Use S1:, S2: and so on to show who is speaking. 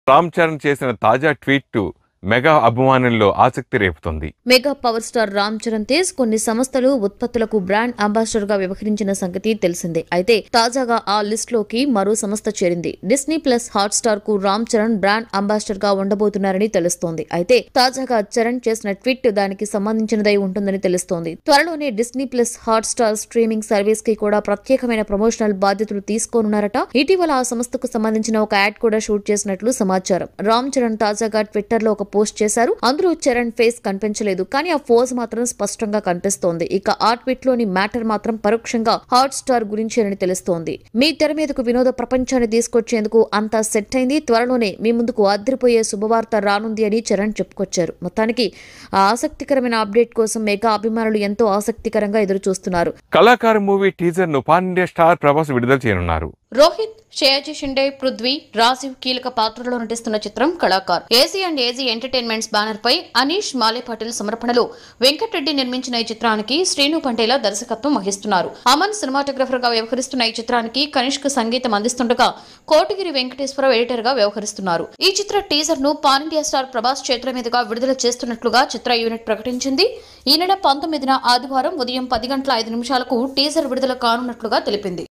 S1: రామ్ చరణ్ చేసిన తాజా tweet mega అభిమానుల్లో ఆసక్తి రేపుతోంది
S2: mega power star Ram Charan Tej కొన్ని సంస్థలు ఉత్పత్తులకు బ్రాండ్ అంబాసిడర్ గా వ్యవహరించిన సంగతి తెలిసిందే అయితే తాజాగా ఆ లిస్ట్ లోకి మరో సంస్థ చేరింది డిస్నీ ప్లస్ హాట్ స్టార్ కు రామ్ చరణ్ బ్రాండ్ అంబాసిడర్ గా ఉండబోతున్నారని తెలుస్తోంది అయితే తాజాగా చరణ్ చేసిన ట్వీట్ దానికి సంబంధించినదై ఉంటుందని తెలుస్తోంది త్వరలోనే Disney plus Hotstar streaming service కి కూడా ప్రత్యేకమైన ప్రమోషనల్ బాధ్యతలు తీసుకోనున్నారట ఇటీవల ఆ సంస్థకు సంబంధించిన ఒక యాడ్ కూడా షూట్ చేసినట్లు సమాచారం రామ్ చరణ్ తాజాగా ట్విట్టర్ లో ఒక పోస్ట్ చేశారు అందులో చరణ్ ఫేస్ కనిపించలేదు కానీ ఆ ఫోజ్ మాత్రం స్పష్టంగా కనిపిస్తోంది ఇక ఆ ట్వీట్ లోని మ్యాటర్ మాత్రం పరోక్షంగా హాట్ స్టార్ గురించేనని తెలుస్తోంది మీ తెర మీదకు వినోద ప్రపంచాన్ని తీసుకొచ్చేందుకు అంతా సెట్ అయింది త్వరలోనే మీ ముందుకు అదిరిపోయే శుభవార్త రానుంది అని చరణ్ చెప్పుకొచ్చారు మొత్తానికి ఆ ఆసక్తికరమైన అప్డేట్ కోసం మెగా అభిమానులు ఎంతో ఆసక్తికరంగా ఎదురు చూస్తున్నారు
S1: కళాకారు మూవీ టీజర్ ను పాన్ ఇండియా స్టార్ ప్రభాస్ విడుదల చేయనున్నారు
S2: రోహిత్ షేయాజీ షిండే పృథ్వీ రాజీవ్ కీలక పాత్రలో నటిస్తున్న చిత్రం Kalakar AG and AG entertainments banner పై అనీష్ మాలే పాటిల్ సమర్పణలో వెంకటరెడ్డి నిర్మించిన ఈ చిత్రానికి శ్రీను పంటేలా దర్శకత్వం వహిస్తున్నారు అమన్ సినిమాటోగ్రఫర్ గా వ్యవహరిస్తున్న ఈ చిత్రానికి కనిష్క్ సంగీతం అందిస్తుండగా కోటగిరి వెంకటేశ్వరరావు ఎడిటర్ గా వ్యవహరిస్తున్నారు ఈ చిత్ర టీజర్ ను పాన్ ఇండియా స్టార్ ప్రభాస్ చేతుల మీదుగా విడుదల చేస్తున్నట్లుగా చిత్ర యూనిట్ ప్రకటించింది ఈ నెల పంతొమ్మిదిన ఆదివారం ఉదయం పది గంటల ఐదు నిమిషాలకు టీజర్ విడుదల కానున్నట్లుగా తెలిపింది